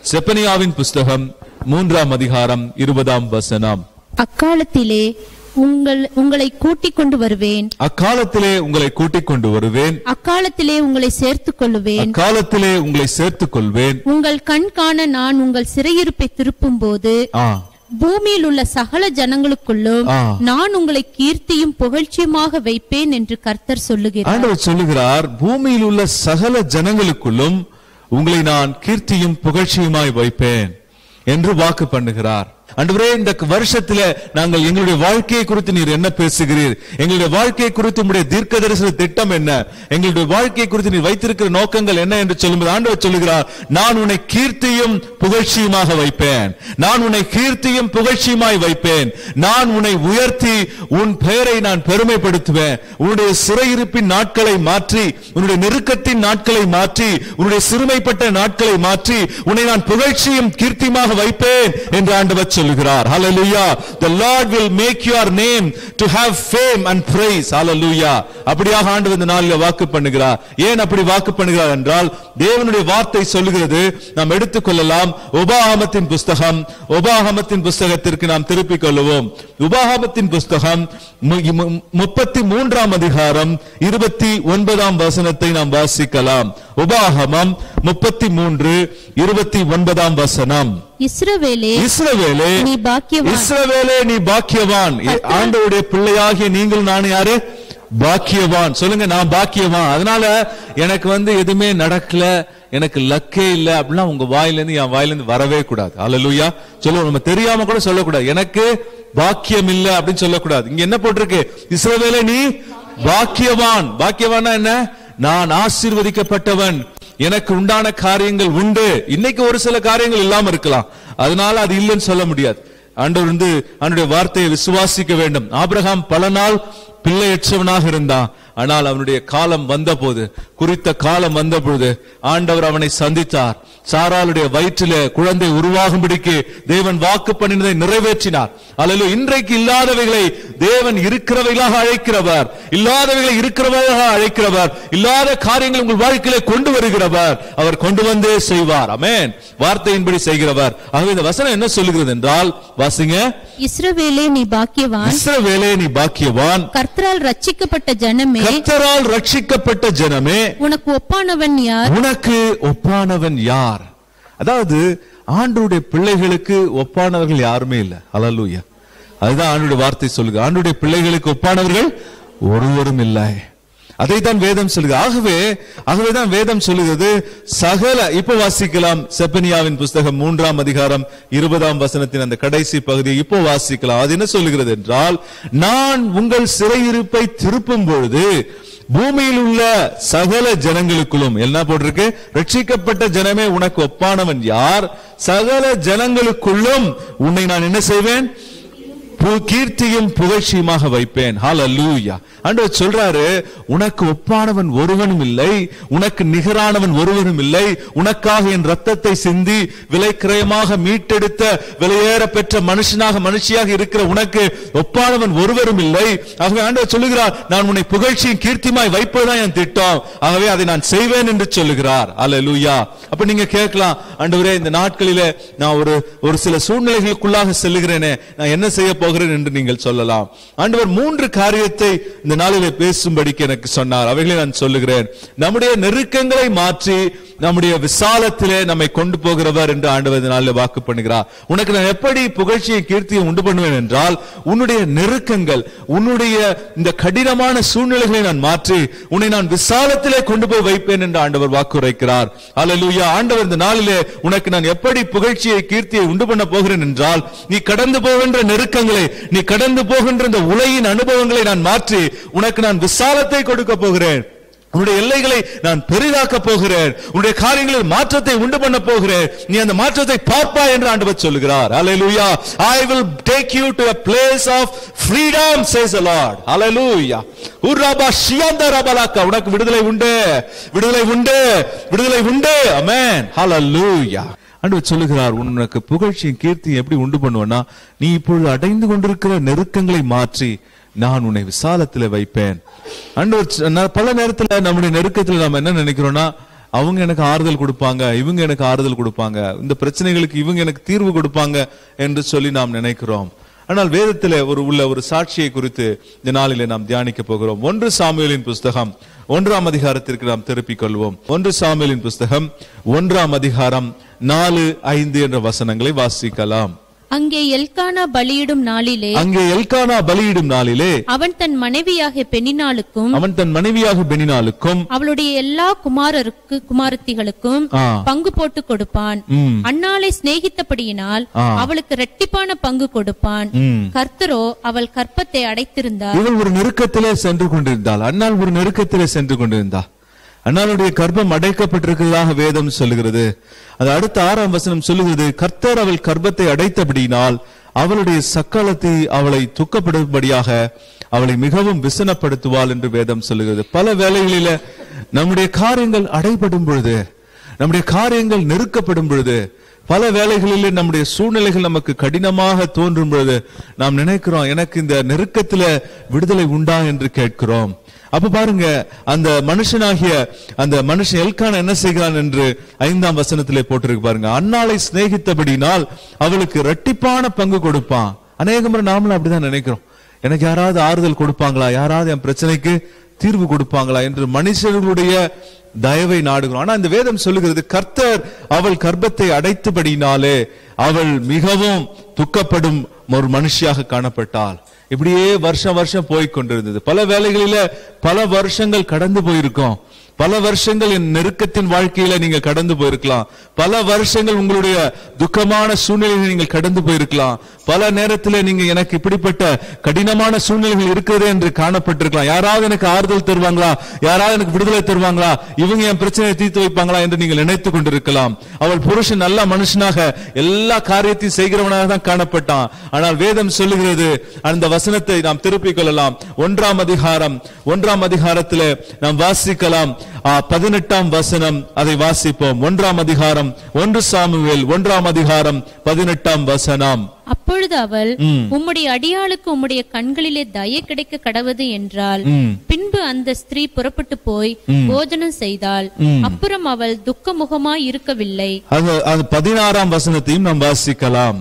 செப்பனியாவின் புஸ்தகம் மூன்றாம் அதிகாரம் இருபதாம் வசனம் அக்காலத்திலே உங்கள் உங்களை கூட்டிக் கொண்டு வருவேன் அக்காலத்திலே உங்களை கூட்டிக் கொண்டு வருவேன் அக்காலத்திலே உங்களை சேர்த்துக் கொள்ளுவேன் அக்காலத்திலே உங்களை சேர்த்துக் கொள்வேன் உங்கள் கண் காண நான் உங்கள் சிறையிருப்பை திருப்பும் போது ஆ பூமியில் உள்ள சகல ஜனங்களுக்குள்ளும் ஆ. நான் உங்களை கீர்த்தியும் புகழ்ச்சியுமாக வைப்பேன் என்று கர்த்தர் சொல்லுகிறார் ஆண்டவர் சொல்லுகிறார் பூமியில் உள்ள சகல ஜனங்களுக்குள்ளும் உங்களை நான் கீர்த்தியும் புகழ்ச்சியுமாய் வைப்பேன் என்று வாக்கு பண்ணுகிறார் ஆண்டவரே இந்த வருஷத்துல நாங்கள் எங்களுடைய வாழ்க்கையை குறித்து நீர் என்ன பேசுகிறீர் எங்களுடைய வாழ்க்கையை குறித்து உங்களுடைய தீர்க்க தரிசன திட்டம் என்ன எங்களுடைய வாழ்க்கையை குறித்து நீர் வைத்திருக்கிற நோக்கங்கள் என்ன என்று சொல்லும்போது ஆண்டவர் சொல்லுகிறார் நான் உன்னை கீர்த்தியும் புகழ்ச்சியுமாக வைப்பேன் நான் உன்னை கீர்த்தியும் புகழ்ச்சியுமாய் வைப்பேன் நான் உன்னை உயர்த்தி உன் பெயரை நான் பெருமைப்படுத்துவேன் உன்னுடைய சிறையிருப்பின் நாட்களை மாற்றி உன்னுடைய நெருக்கத்தின் நாட்களை மாற்றி உன்னுடைய சிறுமைப்பட்ட நாட்களை மாற்றி உன்னை நான் புகழ்ச்சியும் கீர்த்தியுமாக வைப்பேன் என்று ஆண்டவர் சொல்லுகிறார் ஹalleluya the lord will make your name to have fame and praise hallelujah அப்படியாக ஆண்டவர் இந்த நாளில் வாக்கு பண்ணுகிறார் ஏன் அப்படி வாக்கு பண்ணுகிறார் என்றால் தேவனுடைய வார்த்தை சொல்லுகிறது நாம் எடுத்துக்கொள்ளலாம் உபாகமத்தின் புஸ்தகம் உபாகமத்தின் புஸ்தகத்திற்கு நாம் திருப்பிக் கொள்ளுவோம் உபாகமத்தின் புஸ்தகம் மு- மு- முப்பத்தி மூன்றாம் அதிகாரம் இருபத்தி ஒன்பதாம் வசனத்தை நாம் வாசிக்கலாம் உபாகமம் முப்பத்தி மூன்று இருபத்தி ஒன்பதாம் வசனம் இஸ்ரவேலே இஸ்ரவேலே நீ பாக்கியவான் இஸ்ரவேலே நீ பாக்கியவான் ஆண்டவருடைய பிள்ளையாகிய நீங்கள் நான் யாரு பாக்கியவான் சொல்லுங்க நான் பாக்கியவான் அதனால எனக்கு வந்து எதுவுமே நடக்கல எனக்கு லக்கே இல்ல அப்படிலாம் உங்க வாயில இருந்து என் வாயில இருந்து வரவே கூடாது அல்லேலூயா சொல்லுவோம் நம்ம தெரியாம கூட சொல்லக்கூடாது எனக்கு பாக்கியம் இல்ல அப்படின்னு சொல்லக்கூடாது இங்க என்ன போட்டிருக்கு இஸ்ரவேலே நீ பாக்கியவான் பாக்கியவானா என்ன நான் ஆசீர்வதிக்கப்பட்டவன் எனக்கு உண்டான காரியங்கள் உண்டு இன்னைக்கு ஒரு சில காரியங்கள் இல்லாம இருக்கலாம் அதனால அது இல்லைன்னு சொல்ல முடியாது ஆண்டவர் வந்து அவனுடைய வார்த்தையை விசுவாசிக்க வேண்டும் ஆபிரகாம் பல நாள் பிள்ளையற்றவனாக இருந்தான் ஆனால் அவனுடைய காலம் வந்தபோது குறித்த காலம் வந்த பொழுது ஆண்டவர் அவனை சந்தித்தார் சாராளுடைய வயிற்றிலே குழந்தை உருவாகும்படிக்கு தேவன் வாக்கு பண்ணினதை நிறைவேற்றினார் அல்லது இன்றைக்கு இல்லாதவைகளை தேவன் இருக்கிறவைகளாக அழைக்கிறவர் இல்லாதவைகளை இருக்கிறவைகளாக அழைக்கிறவர் இல்லாத காரியங்களை உங்கள் வாழ்க்கையிலே கொண்டு வருகிறவர் அவர் கொண்டு வந்தே செய்வார் அமேன் வார்த்தையின்படி செய்கிறவர் ஆகவே இந்த வசனம் என்ன சொல்லுகிறது என்றால் வாசிங்க இஸ்ரவேலே நீ பாக்கியவான் இஸ்ரவேலே நீ பாக்கியவான் கர்த்தரால் ரட்சிக்கப்பட்ட ஜனமே கர்த்தரால் ரட்சிக்கப்பட்ட ஜனமே உனக்கு ஒப்பானவன் யார் உனக்கு ஒப்பானவன் யார் அதாவது ஆண்டவருடைய பிள்ளைகளுக்கு ஒப்பானவர்கள் யாருமே இல்ல ஹalleluya அதுதான் ஆண்டுடைய வார்த்தை சொல்லுங்க ஆண்டுடைய பிள்ளைகளுக்கு ஒப்பானவர்கள் ஒருவரும் இல்லை அதைத்தான் வேதம் சொல்லுது ஆகவே ஆகவேதான் வேதம் சொல்லுகிறது சகல இப்ப வாசிக்கலாம் செப்பனியாவின் புஸ்தகம் மூன்றாம் அதிகாரம் இருபதாம் வசனத்தின் அந்த கடைசி பகுதியை இப்போ வாசிக்கலாம் அது என்ன சொல்லுகிறது என்றால் நான் உங்கள் சிறையிருப்பை திருப்பும் பொழுது பூமியில் உள்ள சகல ஜனங்களுக்குள்ளும் என்ன போட்டிருக்கு ரட்சிக்கப்பட்ட ஜனமே உனக்கு ஒப்பானவன் யார் சகல ஜனங்களுக்குள்ளும் உன்னை நான் என்ன செய்வேன் பு- கீர்த்தியும் புகழ்ச்சியுமாக வைப்பேன் ஹalleluya ஆண்டவர் சொல்றாரு உனக்கு ஒப்பானவன் ஒருவனும் இல்லை உனக்கு நிகரானவன் ஒருவனும் இல்லை உனக்காக என் ரத்தத்தை சிந்தி விலைக்கிரயமாக மீட்டெடுத்த விலையேற பெற்ற மனுஷனாக மனுஷியாக இருக்கிற உனக்கு ஒப்பானவன் ஒருவரும் இல்லை ஆகவே ஆண்டவர் சொல்லுகிறார் நான் உன்னை புகழ்ச்சியும் கீர்த்தியுமாய் வைப்பதுதான் என் திட்டம் ஆகவே அதை நான் செய்வேன் என்று சொல்லுகிறார் அல்லேலூயா அப்ப நீங்க கேட்கலாம் ஆண்டவரே இந்த நாட்களிலே நான் ஒரு ஒரு சில சூழ்நிலைகளுக்குள்ளாக செல்லுகிறேனே நான் என்ன செய்ய போகிறேன் என்று நீங்கள் சொல்லலாம் ஆண்டவர் மூன்று காரியத்தை இந்த நாளிலே பேசும்படிக்கு எனக்கு சொன்னார் அவைகளை நான் சொல்லுகிறேன் நம்முடைய நெருக்கங்களை மாற்றி நம்முடைய விசாலத்திலே நம்மை கொண்டு போகிறவர் என்று ஆண்டவர் இந்த நாளில் வாக்கு பண்ணுகிறார் உனக்கு நான் எப்படி புகழ்ச்சியை கீர்த்தியை உண்டு பண்ணுவேன் என்றால் உன்னுடைய நெருக்கங்கள் உன்னுடைய இந்த கடினமான சூழ்நிலைகளை நான் மாற்றி உன்னை நான் விசாலத்திலே கொண்டு போய் வைப்பேன் என்று ஆண்டவர் வாக்கு உரைக்கிறார் அல்லேலூயா ஆண்டவர் இந்த நாளிலே உனக்கு நான் எப்படி புகழ்ச்சியை கீர்த்தியை உண்டு பண்ண போகிறேன் என்றால் நீ கடந்து போகின்ற நெருக்கங்களை நீ கடந்து போகின்ற இந்த உலகின் அனுபவங்களை நான் மாற்றி உனக்கு நான் விசாலத்தை கொடுக்க போகிறேன் உன்னுடைய எல்லைகளை நான் பெரிதாக்க போகிறேன் உன்னுடைய காரியங்களில் மாற்றத்தை உண்டு பண்ண போகிறேன் நீ அந்த மாற்றத்தை பார்ப்பாய் என்று ஆண்டவர் சொல்லுகிறார் ஹalleluya I will take you to a place of freedom says the Lord hallelujah உர்ரபா ஷியந்தரபலக்க உனக்கு விடுதலை உண்டு விடுதலை உண்டு விடுதலை உண்டு amen hallelujah ஆண்டவர் சொல்லுகிறார் உனக்கு புகழ்ச்சியும் கீர்த்தியும் எப்படி உண்டு பண்ணுவேன்னா நீ இப்பொழுது அடைந்து கொண்டிருக்கிற நெருக்கங்களை மாற்றி நான் உன்னை விசாலத்தில் வைப்பேன் ஆண்டவர் சொ- நான் பல நேரத்துல நம்முடைய நெருக்கத்துல நாம என்ன நினைக்கிறோம்னா அவங்க எனக்கு ஆறுதல் கொடுப்பாங்க இவங்க எனக்கு ஆறுதல் கொடுப்பாங்க இந்த பிரச்சனைகளுக்கு இவங்க எனக்கு தீர்வு கொடுப்பாங்க என்று சொல்லி நாம் நினைக்கிறோம் ஆனால் வேதத்திலே ஒரு உள்ள ஒரு சாட்சியை குறித்து இந்த நாளிலே நாம் தியானிக்க போகிறோம் ஒன்று சாமுவேலின் புஸ்தகம் ஒன்றாம் அதிகாரத்திற்கு நாம் திருப்பிக் கொள்வோம் ஒன்று சாமுவேலின் புஸ்தகம் ஒன்றாம் அதிகாரம் நாலு ஐந்து என்ற வசனங்களை வாசிக்கலாம் அங்கே எல்கானா பலியிடும் நாளிலே அங்கே எல்கானா பலியிடும் நாளிலே அவன் தன் மனைவியாகிய பெண்ணினாளுக்கும் அவன் தன் மனைவியாக பெனினாலுக்கும் அவளுடைய எல்லா குமாரருக்கு குமாரத்திகளுக்கும் ஆ. பங்கு போட்டு கொடுப்பான் ம், அன்னாளை சிநேகித்தபடியினால் ஆ. அவளுக்கு இரட்டிப்பான பங்கு கொடுப்பான் ம். கர்த்தரோ அவள் கற்பத்தை அடைத்திருந்தார் இவள் ஒரு நெருக்கத்திலே சென்று கொண்டிருந்தாள் அண்ணாள் ஒரு நெருக்கத்திலே சென்று கொண்டிருந்தாள் அண்ணாளுடைய கர்ப்பம் அடைக்கப்பட்டிருக்கிறதாக வேதம் சொல்லுகிறது அது அடுத்த ஆறாம் வசனம் சொல்லுகிறது கர்த்தர் அவள் கர்ப்பத்தை அடைத்தபடியினால் அவளுடைய சக்காலத்தை அவளை துக்கப்படும்படியாக அவளை மிகவும் விசனப்படுத்துவாள் என்று வேதம் சொல்லுகிறது பல வேளைகளில நம்முடைய காரியங்கள் அடைபடும் பொழுது நம்முடைய காரியங்கள் நெருக்கப்படும் பொழுது பல வேளைகளிலே நம்முடைய சூழ்நிலைகள் நமக்கு கடினமாக தோன்றும் பொழுது நாம் நினைக்கிறோம் எனக்கு இந்த நெருக்கத்துல விடுதலை உண்டா என்று கேட்கிறோம் அப்ப பாருங்க அந்த மனுஷனாகிய அந்த மனுஷன் எல்கான என்ன செய்கிறான் என்று ஐந்தாம் வசனத்திலே போட்டிருக்கு பாருங்க அன்னாளை சிநேகித்தபடினால் அவளுக்கு இரட்டிப்பான பங்கு கொடுப்பான் அநேக முறை நாமளும் அப்படிதான் நினைக்கிறோம் எனக்கு யாராவது ஆறுதல் கொடுப்பாங்களா யாராவது என் பிரச்சனைக்கு தீர்வு கொடுப்பாங்களா என்று மனுஷர்களுடைய தயவை நாடுகிறோம் ஆனா இந்த வேதம் சொல்லுகிறது கர்த்தர் அவள் கர்ப்பத்தை அடைத்தபடினாலே அவள் மிகவும் துக்கப்படும் ஒரு மனுஷியாக காணப்பட்டாள் இப்படியே வருஷம் வருஷம் போய் கொண்டிருந்தது பல வேலைகளில பல வருஷங்கள் கடந்து போயிருக்கோம் பல வருஷங்கள் என் நெருக்கத்தின் வாழ்க்கையில நீங்க கடந்து போயிருக்கலாம் பல வருஷங்கள் உங்களுடைய துக்கமான சூழ்நிலைகளை நீங்கள் கடந்து போயிருக்கலாம் பல நேரத்துல நீங்க எனக்கு இப்படிப்பட்ட கடினமான சூழ்நிலைகள் இருக்கிறது என்று காணப்பட்டிருக்கலாம் யாராவது எனக்கு ஆறுதல் தருவாங்களா யாராவது எனக்கு விடுதலை தருவாங்களா இவங்க என் பிரச்சனையை தீர்த்து வைப்பாங்களா என்று நீங்கள் நினைத்து கொண்டிருக்கலாம் அவள் புருஷன் நல்ல மனுஷனாக எல்லா காரியத்தையும் செய்கிறவனாக தான் காணப்பட்டான் ஆனால் வேதம் சொல்லுகிறது அந்த வசனத்தை நாம் திருப்பிக் கொள்ளலாம் ஒன்றாம் அதிகாரம் ஒன்றாம் அதிகாரத்திலே நாம் வாசிக்கலாம் ஆ, பதினெட்டாம் வசனம் அதை வாசிப்போம் ஒன்றாம் அதிகாரம் ஒன்று சாமுவேல் ஒன்றாம் அதிகாரம் பதினெட்டாம் வசனம் அப்பொழுது அவள் உம்முடைய அடியாளுக்கு உம்முடைய கண்களிலே தய கிடைக்க கடவது என்றாள் ம். பின்பு அந்த ஸ்திரீ புறப்பட்டு போய் போஜனம் செய்தாள் அப்புறம் அவள் துக்கமுகமாய் இருக்கவில்லை அது அது பதினாறாம் வசனத்தையும் நாம் வாசிக்கலாம்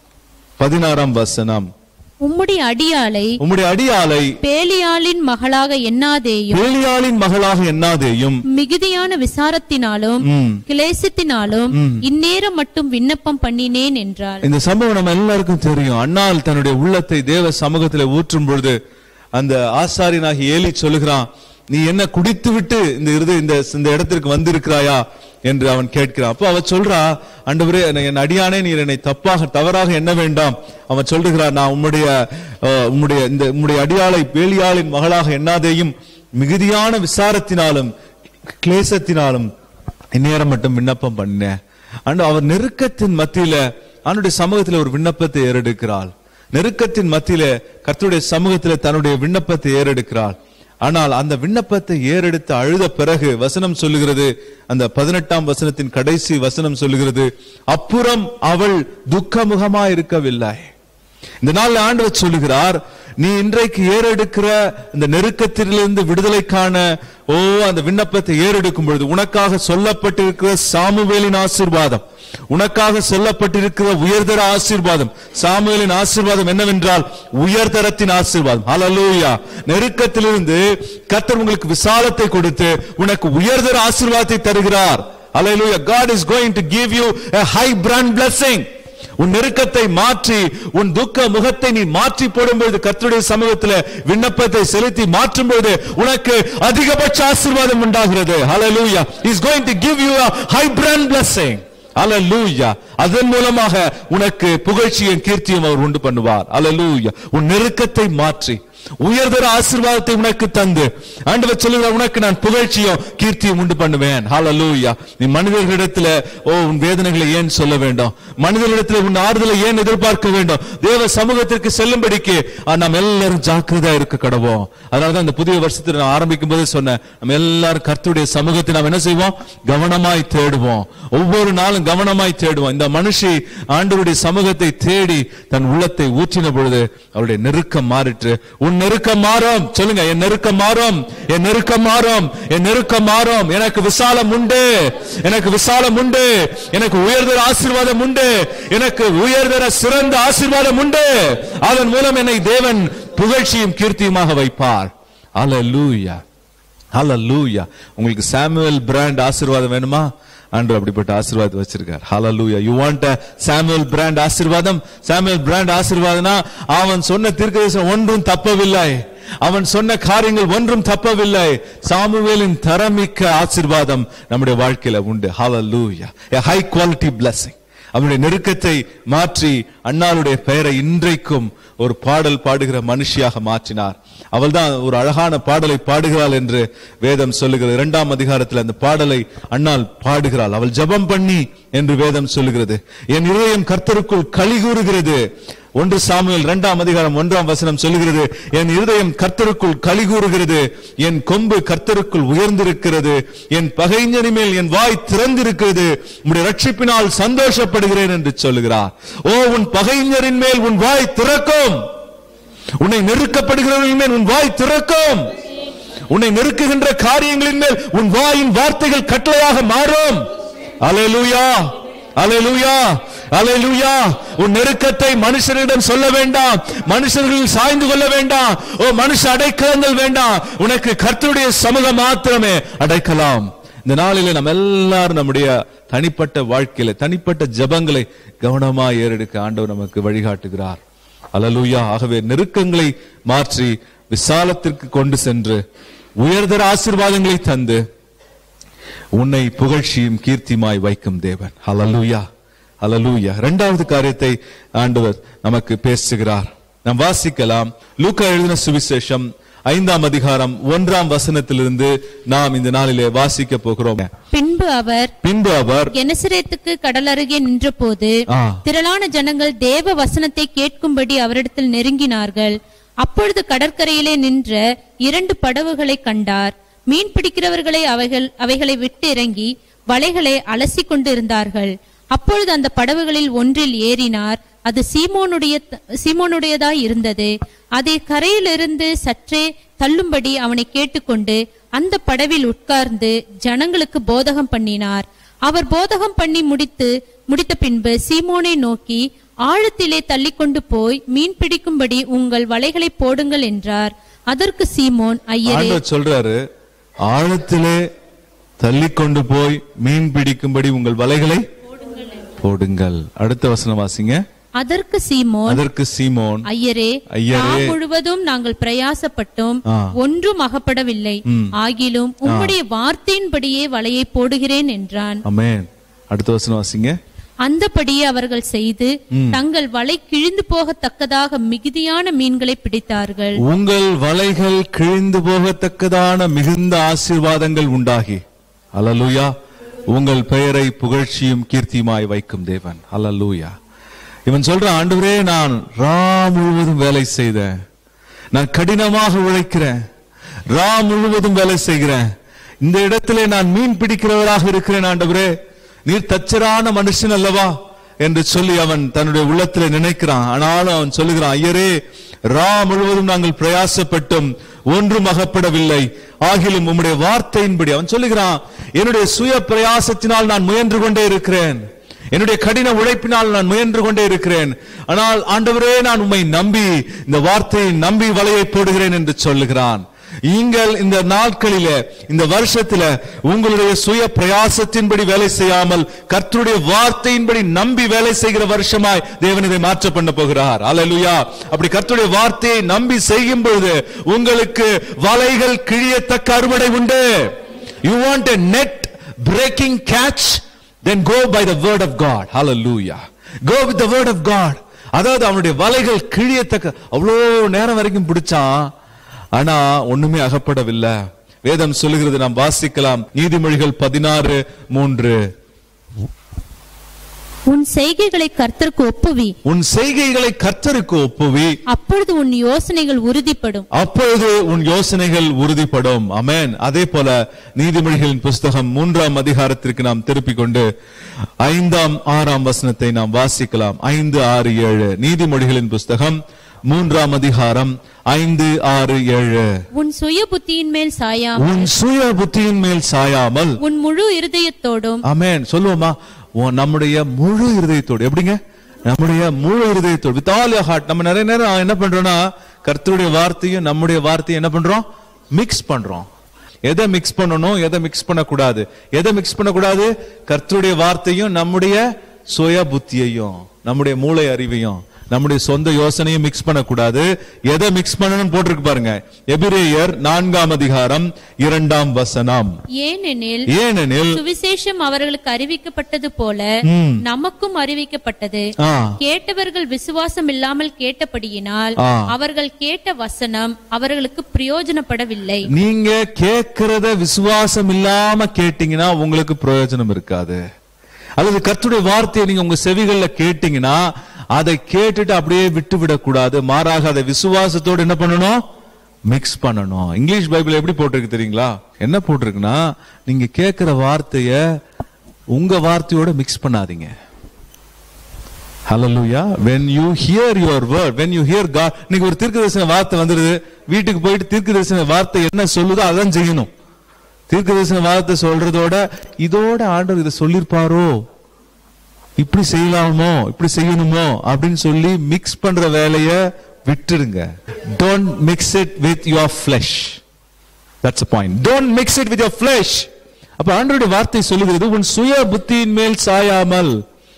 பதினாறாம் வசனம் உம்முடைய அடியாளை உம்முடைய அடியாளை பேலியாளின் மகளாக எண்ணாதேயும் பேலியாளின் மகளாக எண்ணாதேயும் மிகுதியான விசாரத்தினாலும் ம். கிளேசத்தினாலும் இந்நேரம் மட்டும் விண்ணப்பம் பண்ணினேன் என்றாள் இந்த சம்பவம் நம்ம எல்லாருக்கும் தெரியும் அண்ணால் தன்னுடைய உள்ளத்தை தேவ சமூகத்துல ஊற்றும் பொழுது அந்த ஆசாரியனாகி ஏலி சொல்லுகிறான் நீ என்ன குடித்து விட்டு இந்த இருது இந்த இந்த இடத்திற்கு வந்திருக்கிறாயா என்று அவன் கேட்கிறான் அப்போ அவ சொல்றா ஆண்டவரே என்னை- என் அடியானே நீர் என்னை தப்பாக தவறாக எண்ண வேண்டாம் அவன் சொல்லுகிறார் நான் உம்முடைய அஹ், உம்முடைய இந்த உம்முடைய அடியாளை பேலியாளின் மகளாக எண்ணாதேயும் மிகுதியான விசாரத்தினாலும் கிளேசத்தினாலும் இந்நேரம் மட்டும் விண்ணப்பம் பண்ணேன் ஆண்டு அவர் நெருக்கத்தின் மத்தியில அவனுடைய சமூகத்தில் ஒரு விண்ணப்பத்தை ஏறெடுக்கிறாள் நெருக்கத்தின் மத்தியில கர்த்தருடைய சமூகத்தில் தன்னுடைய விண்ணப்பத்தை ஏறெடுக்கிறாள் ஆனால் அந்த விண்ணப்பத்தை ஏறெடுத்து அழுத பிறகு வசனம் சொல்லுகிறது அந்த பதினெட்டாம் வசனத்தின் கடைசி வசனம் சொல்லுகிறது அப்புறம் அவள் துக்கமுகமா இருக்கவில்லை இந்த நாள் ஆண்டவர் சொல்லுகிறார் நீ இன்றைக்கு ஏறெடுக்கிற இந்த நெருக்கத்திலிருந்து விடுதலைக்கான ஓ அந்த விண்ணப்பத்தை ஏறெடுக்கும் பொழுது உனக்காக சொல்லப்பட்டிருக்கிற சாமுவேலின் ஆசீர்வாதம் உனக்காக சொல்லப்பட்டிருக்கிற உயர்தர ஆசீர்வாதம் சாமுவேலின் ஆசீர்வாதம் என்னவென்றால் உயர்தரத்தின் ஆசீர்வாதம் ஹalleluya நெருக்கத்திலிருந்து கர்த்தர் உங்களுக்கு விசாலத்தை கொடுத்து உனக்கு உயர்தர ஆசீர்வாதத்தை தருகிறார் ஹalleluya God is going to give you a high brand blessing உன் நெருக்கத்தை மாற்றி உன் துக்க முகத்தை நீ மாற்றி போடும்போது கர்த்தருடைய சமூகத்தில் விண்ணப்பத்தை செலுத்தி மாற்றும் போது உனக்கு அதிகபட்ச ஆசீர்வாதம் உண்டாகிறது ஹalleluya he is going to give you a high brand blessing ஹalleluya அதன் மூலமாக உனக்கு புகழ்ச்சியும் கீர்த்தியும் அவர் உண்டு பண்ணுவார் ஹalleluya உன் நெருக்கத்தை மாற்றி உயர்தர ஆசீர்வாதத்தை உனக்கு தந்து ஆண்டவர் சொல்லுகிறார் உனக்கு நான் புகழ்ச்சியும் கீர்த்தியும் உண்டு பண்ணுவேன் ஹalleluya நீ மனிதர்களிடத்துல ஓ உன் வேதனைகளை ஏன் சொல்ல வேண்டும் மனிதர்களிடத்துல உன் ஆறுதலை ஏன் எதிர்பார்க்க வேண்டும் தேவ சமூகத்திற்கு செல்லும்படிக்கு ஆ, நாம் எல்லாரும் ஜாக்கிரதையா இருக்க கடவோம் அதனாலதான் இந்த புதிய வருஷத்துல நான் ஆரம்பிக்கும் போதே சொன்னேன் நம்ம எல்லாரும் கர்த்தருடைய சமூகத்தை நாம் என்ன செய்வோம் கவனமாய் தேடுவோம் ஒவ்வொரு நாளும் தான் கவனமாய் தேடுவான் இந்த மனுஷி ஆண்டவருடைய சமூகத்தை தேடி தன் உள்ளத்தை ஊற்றின பொழுது அவருடைய நெருக்கம் மாறிற்று உன் நெருக்கம் மாறும் சொல்லுங்க என் நெருக்கம் மாறும் என் நெருக்கம் மாறும் என் நெருக்கம் மாறும் எனக்கு விசாலம் உண்டு எனக்கு விசாலம் உண்டு எனக்கு உயர்தர ஆசீர்வாதம் உண்டு எனக்கு உயர்தர சிறந்த ஆசீர்வாதம் உண்டு அதன் மூலம் என்னை தேவன் புகழ்ச்சியும் கீர்த்தியுமாக வைப்பார் அல்லேலூயா ஹalleluya உங்களுக்கு சாமுவேல் பிராண்ட் ஆசீர்வாதம் வேணுமா ஆண்டவர் அப்படிப்பட்ட ஆசீர்வாதம் வச்சிருக்கார் hallelujah you want a Samuel brand ஆசீர்வாதம் சாமுவேல் பிராண்ட் ஆசீர்வாதம்னா அவன் சொன்ன தீர்க்கதரிசனம் ஒன்றும் தப்பவில்லை அவன் சொன்ன காரியங்கள் ஒன்றும் தப்பவில்லை சாமுவேலின் தரமிக்க ஆசீர்வாதம் நம்முடைய வாழ்க்கையில உண்டு ஹalleluya a high quality blessing அவனுடைய நெருக்கத்தை மாற்றி அண்ணாளுடைய பெயரை இன்றைக்கும் ஒரு பாடல் பாடுகிற மனுஷியாக மாற்றினார் அவள்தான் ஒரு அழகான பாடலை பாடுகிறாள் என்று வேதம் சொல்லுகிறது இரண்டாம் அதிகாரத்தில் அந்த பாடலை அண்ணாள் பாடுகிறாள் அவள் ஜெபம் பண்ணி என்று வேதம் சொல்லுகிறது என் இதயம் கர்த்தருக்குள் களி கூறுகிறது ஒன்று சாமுவேல் இரண்டாம் அதிகாரம் ஒன்றாம் வசனம் சொல்லுகிறது என் இருதயம் கர்த்தருக்குள் களி கூறுகிறது என் கொம்பு கர்த்தருக்குள் உயர்ந்திருக்கிறது என் பகைஞனி மேல் என் வாய் திறந்திருக்கிறது உம்முடைய ரட்சிப்பினால் சந்தோஷப்படுகிறேன் என்று சொல்லுகிறார் ஓ உன் பகைஞரின் மேல் உன் வாய் திறக்கும் உன்னை நெருக்கப்படுகிறவர்களின் மேல் உன் வாய் திறக்கும் உன்னை நெருக்குகின்ற காரியங்களின் மேல் உன் வாயின் வார்த்தைகள் கட்டளையாக மாறும் அலையலூயா அலையலூயா அலையலூயா உன் நெருக்கத்தை மனுஷரிடம் சொல்ல வேண்டாம் மனுஷர்கள் சாய்ந்து கொள்ள வேண்டாம் ஓ மனுஷ அடைக்கலங்கள் வேண்டாம் உனக்கு கர்த்தருடைய சமூகம் மாத்திரமே அடைக்கலாம் இந்த நாளிலே நம்ம எல்லாரும் நம்முடைய தனிப்பட்ட வாழ்க்கையில தனிப்பட்ட ஜபங்களை கவனமா ஏறெடுக்க ஆண்டவர் நமக்கு வழிகாட்டுகிறார் அலலூயா ஆகவே நெருக்கங்களை மாற்றி விசாலத்திற்கு கொண்டு சென்று உயர்தர ஆசீர்வாதங்களை தந்து உன்னை புகழ்ச்சியும் கீர்த்தியுமாய் வைக்கும் தேவன் ஹalleluya ஹalleluya இரண்டாவது காரியத்தை ஆண்டவர் நமக்கு பேசுகிறார் நாம் வாசிக்கலாம் லூக்கா எழுதின சுவிசேஷம் ஐந்தாம் அதிகாரம் ஒன்றாம் வசனத்திலிருந்து நாம் இந்த நாளிலே வாசிக்க போகிறோம் பின்பு அவர் பின்பு அவர் கெனசரேத்துக்கு கடல் அருகே நின்றபோது ஆ. திரளான ஜனங்கள் தேவ வசனத்தை கேட்கும்படி அவரிடத்தில் நெருங்கினார்கள் அப்பொழுது கடற்கரையிலே நின்ற இரண்டு படவுகளை கண்டார் மீன் பிடிக்கிறவர்களை அவைகள் அவைகளை விட்டு இறங்கி வலைகளை அலசிக் கொண்டிருந்தார்கள் அப்பொழுது அந்த படவுகளில் ஒன்றில் ஏறினார் அது சீமோனுடைய சீமோனுடையதாய் இருந்தது அதை கரையிலிருந்து சற்றே தள்ளும்படி அவனை கேட்டுக்கொண்டு அந்த படவில் உட்கார்ந்து ஜனங்களுக்கு போதகம் பண்ணினார் அவர் போதகம் பண்ணி முடித்து முடித்த பின்பு சீமோனை நோக்கி ஆழத்திலே தள்ளிக்கொண்டு போய் மீன் பிடிக்கும்படி உங்கள் வலைகளை போடுங்கள் என்றார் அதற்கு சீமோன் ஐயரே ஆண்டவர் சொல்றாரு ஆழத்திலே தள்ளி கொண்டு போய் மீன் பிடிக்கும்படி உங்கள் வலைகளை போடுங்கள் அடுத்த வசனம் வாசிங்க அதற்கு சீமோன் அதற்கு சீமோன் ஐயரே ஐயரே. நாள் முழுவதும் நாங்கள் பிரயாசப்பட்டோம் ஆ. ஒன்றும் அகப்படவில்லை ஆகிலும் உம்முடைய வார்த்தையின்படியே வலையை போடுகிறேன் என்றான் அமேன் அடுத்த வசனம் வாசிங்க அந்தபடியே அவர்கள் செய்து தங்கள் வலை கிழிந்து போகத்தக்கதாக மிகுதியான மீன்களை பிடித்தார்கள் உங்கள் வலைகள் கிழிந்து போகத்தக்கதான மிகுந்த ஆசீர்வாதங்கள் உண்டாகி அல்லலூயா உங்கள் பெயரை புகழ்ச்சியும் கீர்த்தியுமாய் வைக்கும் தேவன் அல்லலூயா இவன் சொல்ற ஆண்டவரே நான் ரா முழுவதும் வேலை செய்தேன் நான் கடினமாக உழைக்கிறேன் ரா முழுவதும் வேலை செய்கிறேன் இந்த இடத்திலே நான் மீன் பிடிக்கிறவராக இருக்கிறேன் ஆண்டவரே நீர் தச்சரான மனுஷன் அல்லவா என்று சொல்லி அவன் தன்னுடைய உள்ளத்திலே நினைக்கிறான் ஆனாலும் அவன் சொல்லுகிறான் ஐயரே ரா முழுவதும் நாங்கள் பிரயாசப்பட்டும் ஒன்றும் அகப்படவில்லை ஆகிலும் உம்முடைய வார்த்தையின்படி அவன் சொல்லுகிறான் என்னுடைய சுய பிரயாசத்தினால் நான் முயன்று கொண்டே இருக்கிறேன் என்னுடைய கடின உழைப்பினால் நான் முயன்று கொண்டே இருக்கிறேன் ஆனால் ஆண்டவரே நான் உம்மை நம்பி இந்த வார்த்தையை நம்பி வலையை போடுகிறேன் என்று சொல்லுகிறான் நீங்கள் இந்த நாட்களிலே இந்த வருஷத்துல உங்களுடைய சுய பிரயாசத்தின்படி வேலை செய்யாமல் கர்த்தருடைய வார்த்தையின்படி நம்பி வேலை செய்கிற வருஷமாய் தேவன் இதை மாற்ற பண்ண போகிறார் அல்லேலூயா அப்படி கர்த்தருடைய வார்த்தையை நம்பி செய்யும் பொழுது உங்களுக்கு வலைகள் கிழியத்தக்க அறுவடை உண்டு you want a net breaking catch then go by the word of God hallelujah go with the word of God அதாவது அவனுடைய வலைகள் கிழியத்தக்க அவ்வளோ நேரம் வரைக்கும் பிடிச்சான் ஆனா ஒண்ணுமே அகப்படவில்லை வேதம் சொல்லுகிறது நாம் வாசிக்கலாம் நீதிமொழிகள் பதினாறு மூன்று உன் செய்கைகளை கர்த்தருக்கு ஒப்புவி உன் செய்கைகளை கர்த்தருக்கு ஒப்புவி அப்பொழுது உன் யோசனைகள் உறுதிப்படும் அப்பொழுது உன் யோசனைகள் உறுதிப்படும் அமேன் அதே போல நீதிமொழிகளின் புஸ்தகம் மூன்றாம் அதிகாரத்திற்கு நாம் திருப்பிக் கொண்டு ஐந்தாம் ஆறாம் வசனத்தை நாம் வாசிக்கலாம் ஐந்து ஆறு ஏழு நீதிமொழிகளின் புஸ்தகம் மூன்றாம் அதிகாரம் ஐந்து ஆறு ஏழு உன் சுய புத்தியின் மேல் சாயாமல் உன் சுய புத்தியின் மேல் சாயாமல் உன் முழு இருதயத்தோடும் அமேன் சொல்லுவோமா உன் நம்முடைய முழு இருதயத்தோடு எப்படிங்க நம்முடைய முழு இருதயத்தோடு வித் ஆல் யோர் ஹார்ட் நம்ம நிறைய நேரம் என்ன பண்றோம்னா கர்த்தருடைய வார்த்தையும் நம்முடைய வார்த்தையும் என்ன பண்றோம் மிக்ஸ் பண்றோம் எதை மிக்ஸ் பண்ணணும் எதை மிக்ஸ் பண்ணக்கூடாது எதை மிக்ஸ் பண்ணக்கூடாது கர்த்தருடைய வார்த்தையும் நம்முடைய சுய புத்தியையும் நம்முடைய மூளை அறிவையும் நம்முடைய சொந்த யோசனையும் மிக்ஸ் பண்ணக்கூடாது எதை மிக்ஸ் பண்ணணும்னு போட்டிருக்கு பாருங்க எபிரேயர் நான்காம் அதிகாரம் இரண்டாம் வசனம் ஏனெனில் ஏனெனில் சுவிசேஷம் அவர்களுக்கு அறிவிக்கப்பட்டது போல நமக்கும் அறிவிக்கப்பட்டது ஆ கேட்டவர்கள் விசுவாசம் இல்லாமல் கேட்டபடியினால் ஆ. அவர்கள் கேட்ட வசனம் அவர்களுக்கு பிரயோஜனப்படவில்லை நீங்க கேட்கிறத விசுவாசம் இல்லாம கேட்டீங்கன்னா உங்களுக்கு பிரயோஜனம் இருக்காது அல்லது கர்த்தருடைய வார்த்தையை நீங்க உங்க செவிகள்ல கேட்டீங்கன்னா அதை கேட்டுட்டு அப்படியே விட்டு விடக்கூடாது மாறாக அதை விசுவாசத்தோடு என்ன பண்ணணும் மிக்ஸ் பண்ணணும் இங்கிலீஷ் பைபிள் எப்படி போட்டிருக்கு தெரியுங்களா என்ன போட்டிருக்குன்னா நீங்க கேட்கிற வார்த்தைய உங்க வார்த்தையோட மிக்ஸ் பண்ணாதீங்க ஹalleluya when you hear your word when you hear god நீங்க ஒரு தீர்க்கதரிசன வார்த்தை வந்துருது வீட்டுக்கு போயிட்டு தீர்க்கதரிசன வார்த்தை என்ன சொல்லுதோ அதான் செய்யணும் தீர்க்கதரிசன வார்த்தை சொல்றதோட இதோட ஆண்டவர் இதை சொல்லிருப்பாரோ இப்படி செய்யலாமோ இப்படி செய்யணுமோ அப்படின்னு சொல்லி மிக்ஸ் பண்ற வேலைய விட்டுருங்க don't mix it with your flesh that's point don't mix it with your flesh அப்ப ஆண்டவருடைய வார்த்தை சொல்லுகிறது உன் சுய புத்தியின் மேல் சாயாமல்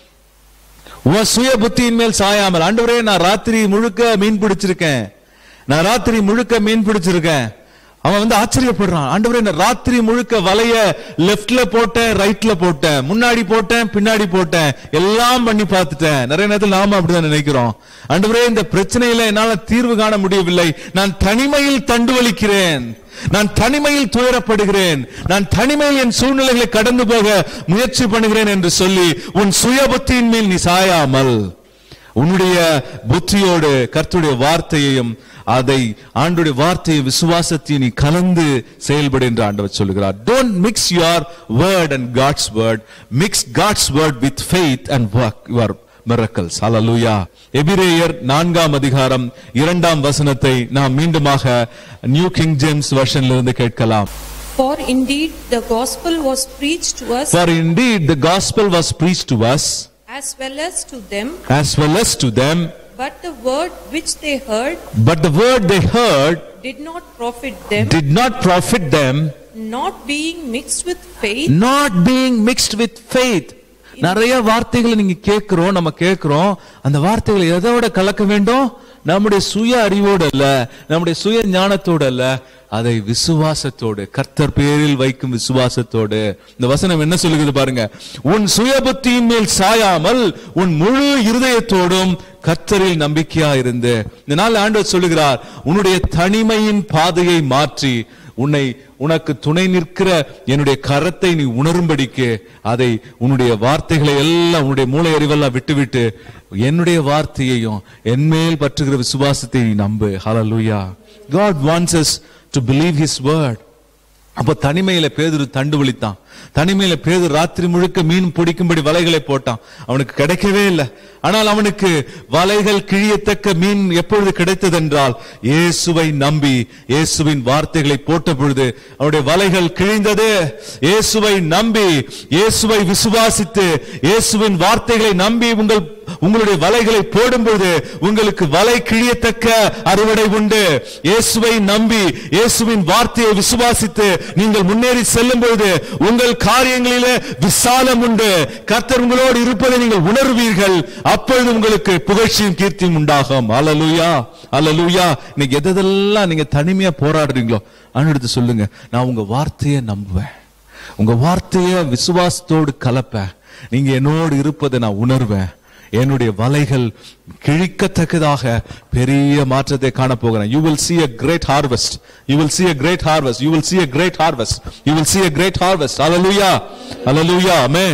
உன் சுய புத்தியின் மேல் சாயாமல் ஆண்டவரே நான் ராத்திரி முழுக்க மீன் பிடிச்சிருக்கேன் நான் ராத்திரி முழுக்க மீன் பிடிச்சிருக்கேன் அவன் வந்து ஆச்சரியப்படுறான் ஆண்டவரே நான் ராத்திரி முழுக்க வலைய லெஃப்ட்ல போட்டேன் ரைட்ல போட்டேன் முன்னாடி போட்டேன் பின்னாடி போட்டேன் எல்லாம் பண்ணி பார்த்துட்டேன் நிறைய நேரத்தில் நாம அப்படிதான் நினைக்கிறோம் ஆண்டவரே இந்த பிரச்சனையில என்னால தீர்வு காண முடியவில்லை நான் தனிமையில் தண்டு வலிக்கிறேன் நான் தனிமையில் துயரப்படுகிறேன் நான் தனிமையில் என் சூழ்நிலைகளை கடந்து போக முயற்சி பண்ணுகிறேன் என்று சொல்லி உன் சுய புத்தியின் மேல் நீ சாயாமல் உன்னுடைய புத்தியோடு கர்த்தருடைய வார்த்தையையும் அதை ஆண்டுடைய வார்த்தையை விசுவாசத்தையும் நீ கலந்து செயல்படு என்று ஆண்டவர் சொல்லுகிறார் don't mix your word and God's word mix God's word with faith and work your miracles hallelujah எபிரேயர் நான்காம் அதிகாரம் இரண்டாம் வசனத்தை நாம் மீண்டுமாக நியூ கிங் ஜேம்ஸ் வெர்ஷன்ல இருந்து கேட்கலாம் For indeed the gospel was preached to us For indeed the gospel was preached to us as well as to them, as well as to them, but the word which they heard but the word they heard did not profit them, did not profit them, not being mixed with faith not being mixed with faith. நிறைய வார்த்தைகளை நீங்க கேட்கிறோம் நம்ம கேட்கிறோம் அந்த வார்த்தைகளை எதோட கலக்க வேண்டும் நம்முடைய சுய அறிவோடு அல்ல நம்முடைய சுய ஞானத்தோடு அல்ல அதை விசுவாசத்தோடு கர்த்தர் பேரில் வைக்கும் விசுவாசத்தோடு இந்த வசனம் என்ன சொல்லுகிறது பாருங்க உன் சுய புத்தியின் மேல் சாயாமல் உன் முழு இருதயத்தோடும் கர்த்தரில் நம்பிக்கையா இருந்து இந்த நாள் ஆண்டவர் சொல்லுகிறார் உன்னுடைய தனிமையின் பாதையை மாற்றி உன்னை உனக்கு துணை நிற்கிற என்னுடைய கரத்தை நீ உணரும்படிக்கு அதை உன்னுடைய வார்த்தைகளை எல்லாம் உன்னுடைய மூளை அறிவெல்லாம் விட்டுவிட்டு என்னுடைய வார்த்தையையும் என்மேல் பற்றுகிற விசுவாசத்தை நீ நம்பு ஹalleluya God wants us to believe his word அப்ப தனிமையில பேதுரு தண்டு வலித்தான் தனிமையில பேதுரு ராத்திரி முழுக்க மீன் பிடிக்கும்படி வலைகளை போட்டான் அவனுக்கு கிடைக்கவே இல்லை ஆனால் அவனுக்கு வலைகள் கிழியத்தக்க மீன் எப்பொழுது கிடைத்ததென்றால் இயேசுவை நம்பி இயேசுவின் வார்த்தைகளை போட்ட பொழுது அவனுடைய வலைகள் கிழிந்தது இயேசுவை நம்பி இயேசுவை விசுவாசித்து இயேசுவின் வார்த்தைகளை நம்பி உங்கள் உங்களுடைய வலைகளை போடும்போது உங்களுக்கு வலை கிழியத்தக்க அறுவடை உண்டு இயேசுவை நம்பி இயேசுவின் வார்த்தையை விசுவாசித்து நீங்கள் முன்னேறி செல்லும் பொழுது உங்கள் காரியங்களிலே விசாலம் உண்டு கர்த்தர் உங்களோடு இருப்பதை நீங்கள் உணர்வீர்கள் அப்பொழுது உங்களுக்கு புகழ்ச்சியும் கீர்த்தியும் உண்டாகும் அல்லலுயா அல்லலுயா இன்னைக்கு எதெல்லாம் நீங்க தனிமையா போராடுறீங்களோ அனுடுத்து சொல்லுங்க நான் உங்க வார்த்தையை நம்புவேன் உங்க வார்த்தையை விசுவாசத்தோடு கலப்பேன் நீங்க என்னோடு இருப்பதை நான் உணர்வேன் என்னுடைய வலைகள் கிழிக்கத்தக்கதாக பெரிய மாற்றத்தை காண போகிறேன் you will see a great harvest you will see a great harvest you will see a great harvest you will see a great harvest hallelujah hallelujah amen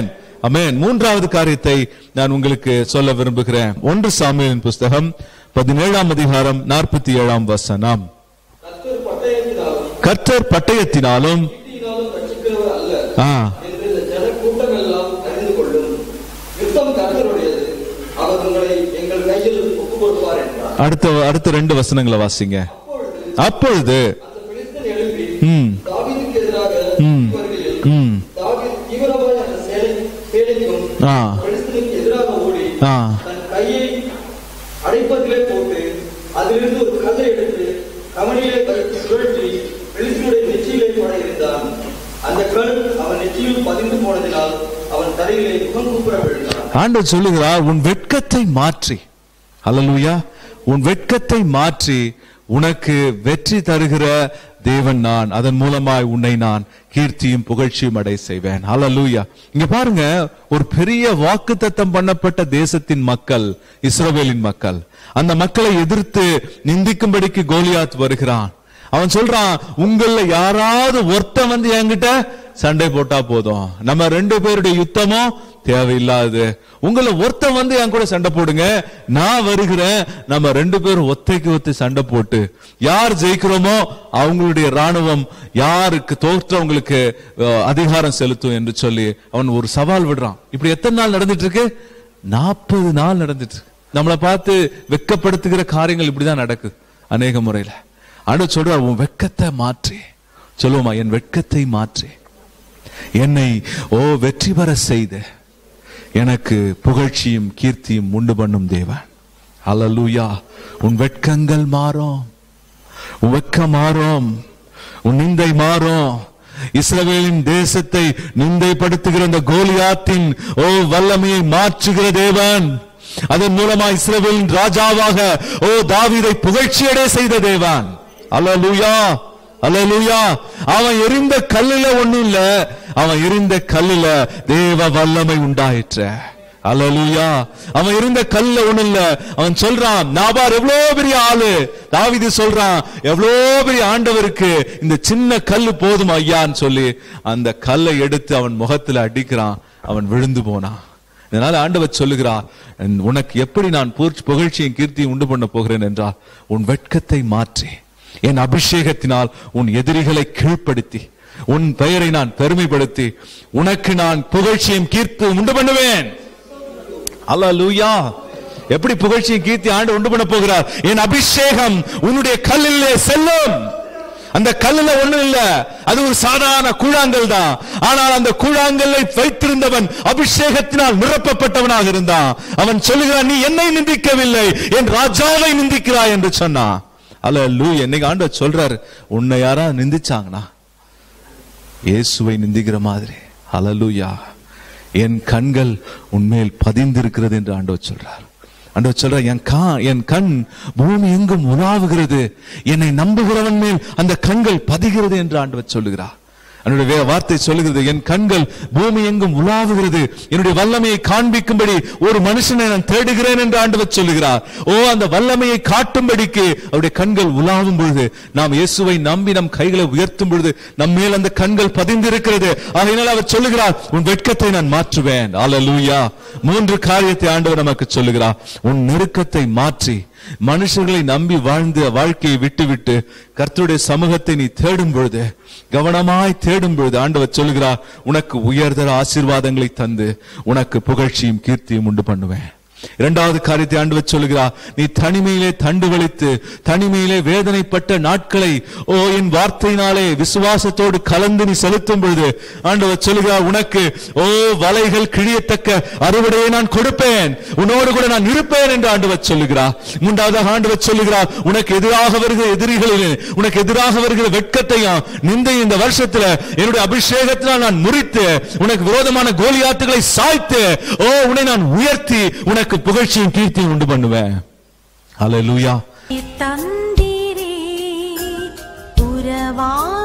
amen மூன்றாவது காரியத்தை நான் உங்களுக்கு சொல்ல விரும்புகிறேன் ஒன்று சாமியலின் புஸ்தகம் பதினேழாம் அதிகாரம் நாற்பத்தி ஏழாம் வசனம் கர்த்தர் பட்டயத்தினாலும் கர்த்தர் பட்டயத்தினாலும் ஈட்டியினாலும் ரட்சிக்கிறவர் அல்ல ஆ, என்று இந்த ஜன கூட்டம் எல்லாம் அறிந்து கொள்ளும் யுத்தம் கர்த்தருடையது அவர் உங்களை எங்கள் கையில் ஒப்புக் கொடுப்பார் என்றார் அடுத்த அடுத்த ரெண்டு வசனங்களை வாசிங்க அப்பொழுது அந்த பிலிஸ்தன் எழுப்பி ம் தாவீதுக்கு எதிராக ம். வருகையில் ம் தாவீது தீவிரமாய் அந்த சேனை சேனைக்கும் ஆ பிலிஸ்தனுக்கு எதிராக ஓடி ஆ தன் கையை அடைப்பதிலே போட்டு அதிலிருந்து ஒரு கல்லை எடுத்து கவனிலே வைத்து சுழற்றி பிலிஸ்தனுடைய நெற்றியிலே போட இருந்தான் அந்த கல் அவன் நெற்றியில் பதிந்து போனதினால் அவன் தரையிலே முகம் கூப்பிட விழுந்தான் ஆண்டவர் சொல்லுகிறார் உன் வெட்கத்தை மாற்றி அல்லேலூயா உன் வெட்கத்தை மாற்றி உனக்கு வெற்றி தருகிற தேவன் நான் அதன் மூலமாய் உன்னை நான் கீர்த்தியும் புகழ்ச்சியும் அடை செய்வேன் அல்லேலூயா இங்க பாருங்க ஒரு பெரிய வாக்குத்தத்தம் பண்ணப்பட்ட தேசத்தின் மக்கள் இஸ்ரவேலின் மக்கள் அந்த மக்களை எதிர்த்து நிந்திக்கும்படிக்கு கோலியாத் வருகிறான் அவன் சொல்றான் உங்கள யாராவது ஒருத்தன் வந்து என்கிட்ட சண்டை போட்டா போதும் நம்ம ரெண்டு பேருடைய யுத்தமும் தேவையில்லாது உங்கள ஒருத்தன் வந்து என் கூட சண்டை போடுங்க நான் வருகிறேன் நம்ம ரெண்டு பேரும் ஒத்தைக்கு ஒத்தை சண்டை போட்டு யார் ஜெயிக்கிறோமோ அவங்களுடைய ராணுவம் யாருக்கு தோற்றவங்களுக்கு அஹ், அதிகாரம் செலுத்தும் என்று சொல்லி அவன் ஒரு சவால் விடுறான் இப்படி எத்தனை நாள் நடந்துட்டு இருக்கு நாற்பது நாள் நடந்துட்டு இருக்கு நம்மளை பார்த்து வெட்கப்படுத்துகிற காரியங்கள் இப்படிதான் நடக்குது அநேக முறையில ஆண்டு சொல்றார் உன் வெட்கத்தை மாற்றி சொல்லுவோமா என் வெட்கத்தை மாற்றி என்னை ஓ வெற்றி பெற செய்து எனக்கு புகழ்ச்சியும் கீர்த்தியும் உண்டு பண்ணும் தேவன் அல்லேலூயா உன் வெட்கங்கள் மாறும் உன் வெட்கம் மாறும் உன் நிந்தை மாறும் இஸ்ரவேலின் தேசத்தை நிந்தைப்படுத்துகிற அந்த கோலியாத்தின் ஓ வல்லமையை மாற்றுகிற தேவன் அதன் மூலமா இஸ்ரவேலின் ராஜாவாக ஓ தாவீதை புகழ்ச்சியடைய செய்த தேவன் அல்லேலூயா அல்லேலூயா அவன் எரிந்த கல்லுல ஒண்ணும் இல்ல அவன் எரிந்த கல்லுல தேவ வல்லமை உண்டாயிற்று அல்லேலூயா அவன் இருந்த கல்ல ஒண்ணும் இல்ல அவன் சொல்றான் நாபார் எவ்வளவு பெரிய ஆளு தாவீது சொல்றான் எவ்வளவு பெரிய ஆண்டவருக்கு இந்த சின்ன கல்லு போதும் ஐயான்னு சொல்லி அந்த கல்லை எடுத்து அவன் முகத்துல அடிக்கிறான் அவன் விழுந்து போனான் இதனால ஆண்டவர் சொல்லுகிறார் "என் உனக்கு எப்படி நான் பூர்ச்- புகழ்ச்சியும் கீர்த்தியும் உண்டு பண்ண போகிறேன் என்றால் உன் வெட்கத்தை மாற்றி என் அபிஷேகத்தினால் உன் எதிரிகளை கீழ்ப்படுத்தி உன் பெயரை நான் பெருமைப்படுத்தி உனக்கு நான் புகழ்ச்சியும் கீர்த்தியும் உண்டு பண்ணுவேன் அல்லேலூயா எப்படி புகழ்ச்சியும் கீர்த்தி ஆண்டு உண்டு பண்ண போகிறார் என் அபிஷேகம் உன்னுடைய கல்லிலே செல்லும் அந்த கல்லுல ஒண்ணும் இல்ல அது ஒரு சாதாரண கூழாங்கல் தான் ஆனால் அந்த கூழாங்கல்லை வைத்திருந்தவன் அபிஷேகத்தினால் நிரப்பப்பட்டவனாக இருந்தான் அவன் சொல்லுகிறான் நீ என்னை நிந்திக்கவில்லை என் ராஜாவை நிந்திக்கிறாய் என்று சொன்னான் அல்ல லூ என்னைக்கு ஆண்டவர் சொல்றாரு உன்னை யாரா நிந்திச்சாங்கனா இயேசுவை நிந்திக்கிற மாதிரி ஹalleluya என் கண்கள் உன்மேல் பதிந்திருக்கிறது என்று ஆண்டவர் சொல்றார் ஆண்டவர் சொல்றார் என் கா என் கண் பூமி எங்கும் உலாவுகிறது என்னை நம்புகிறவன் மேல் அந்த கண்கள் பதிகிறது என்று ஆண்டவர் சொல்லுகிறார் என்னுடைய வே- வார்த்தை சொல்லுகிறது என் கண்கள் பூமி எங்கும் உலாவுகிறது என்னுடைய வல்லமையை காண்பிக்கும்படி ஒரு மனுஷனை நான் தேடுகிறேன் என்று ஆண்டவர் சொல்லுகிறார் ஓ அந்த வல்லமையை காட்டும்படிக்கு அவருடைய கண்கள் உலாவும் பொழுது நாம் இயேசுவை நம்பி நம் கைகளை உயர்த்தும் பொழுது நம் மேல் அந்த கண்கள் பதிந்திருக்கிறது ஆகையினால் அவர் சொல்லுகிறார் உன் வெட்கத்தை நான் மாற்றுவேன் அல்லேலூயா மூன்று காரியத்தை ஆண்டவர் நமக்கு சொல்லுகிறார் உன் நெருக்கத்தை மாற்றி மனுஷர்களை நம்பி வாழ்ந்த வாழ்க்கையை விட்டுவிட்டு கர்த்தருடைய சமூகத்தை நீ தேடும் பொழுது கவனமாய் தேடும் பொழுது ஆண்டவர் சொல்லுகிறார் உனக்கு உயர்தர ஆசீர்வாதங்களை தந்து உனக்கு புகழ்ச்சியும் கீர்த்தியும் உண்டு பண்ணுவேன் இரண்டாவது காரியத்தை ஆண்டவர் சொல்லுகிறார் நீ தனிமையிலே தண்டு வலித்து தனிமையிலே வேதனைப்பட்ட நாட்களை ஓ என் வார்த்தையினாலே விசுவாசத்தோடு கலந்து நீ செலுத்தும் பொழுது ஆண்டவர் சொல்லுகிறார் உனக்கு ஓ வலைகள் கிழியத்தக்க அறுவடையை நான் கொடுப்பேன் உன்னோடு கூட நான் இருப்பேன் என்று ஆண்டவர் சொல்லுகிறார் மூன்றாவதாக ஆண்டவர் சொல்லுகிறார் உனக்கு எதிராக வருகிற எதிரிகளிலே உனக்கு எதிராக வருகிற வெட்கத்தையும் நிந்தை இந்த வருஷத்துல என்னுடைய அபிஷேகத்தினால் நான் முறித்து உனக்கு விரோதமான கோலியாத்துகளை சாய்த்து ஓ உன்னை நான் உயர்த்தி உனக்கு புகழ்ச்சியும் கீர்த்தியும் உண்டு பண்ணுவேன் அல்லேலூயா தந்திரே உறவாய்